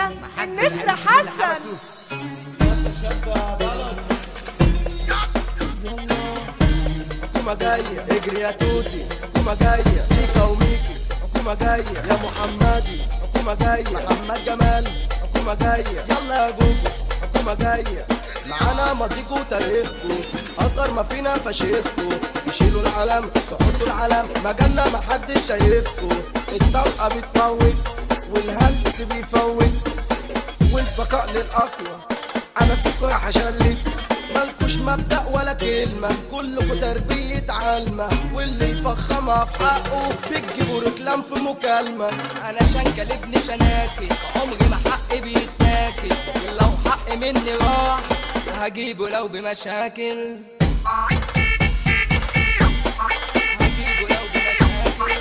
الميديا النسر حسن حكومة جاية اجري يا توتي حكومة جاية ميكا وميكي حكومة جاية يا محمدي حكومة جاية محمد جمال حكومة جاية يلا يا جوجو حكومة جاية معانا ماضيكوا وتاريخكوا اصغر ما فينا فشيخكوا يشيلوا العلم تحطوا العلم مجالنا محدش شايفكوا الطلقة بتموت والهلس بيفوت والبقاء للأقوى أنا فيكوا يا حشلت مالكوش مبدأ ولا كلمة كلكوا تربية علمة واللي يفخمها في حقه بتجيبوا ركلام في مكالمة انا شنكل ابن شناكي عمري ما حقي بيتاكل لو حق مني راح هجيبه لو بمشاكل هجيبه لو بمشاكل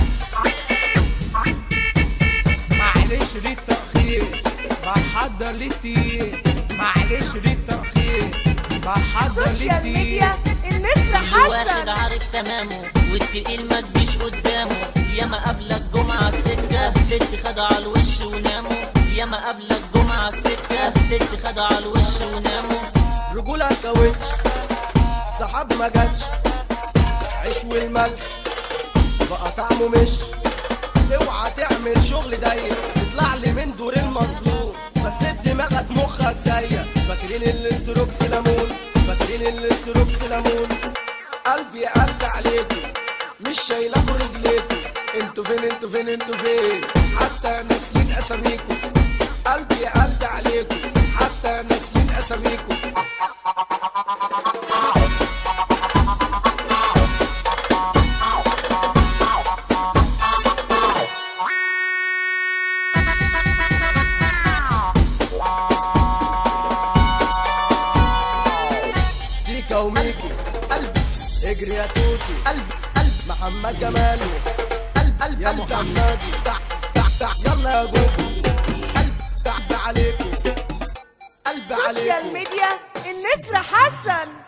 معلش للتأخير بحضر للتقيل معلش للتأخير بحضر سوشيال للتقيل ميديا النسر واحد حسن عارف تمامه والتقيل ما تجيش قدامه ياما قبلك جمعة السكة بنت خدع على الوش وناموا ياما قبلك جمعة السكة بنت خدع على الوش وناموا رجولة كاوتش سحاب ما جاتش عيش والملح بقى طعمه مش اوعى تعمل شغل ضيق اطلع لي من دور المظلوم بس دماغك مخك زيك فاكرين الاستروكس ليمون فاكرين الاستروكس ليمون قلبي يا قلبي عليكم مش شايلاكوا رجليكم انتوا فين انتوا فين انتوا فين حتى ناسيين اساميكم قلبي يا قلبي عليكم حتى ناسيين اساميكم تيكا وميكي قلبي اجري يا توتي قلبي قلبي محمد جمال قلب قلب يا محمدي دع دع دع يلا يا جوجو قلب دع دع عليكم قلبي سوشيال عليكم ميديا النسر حسن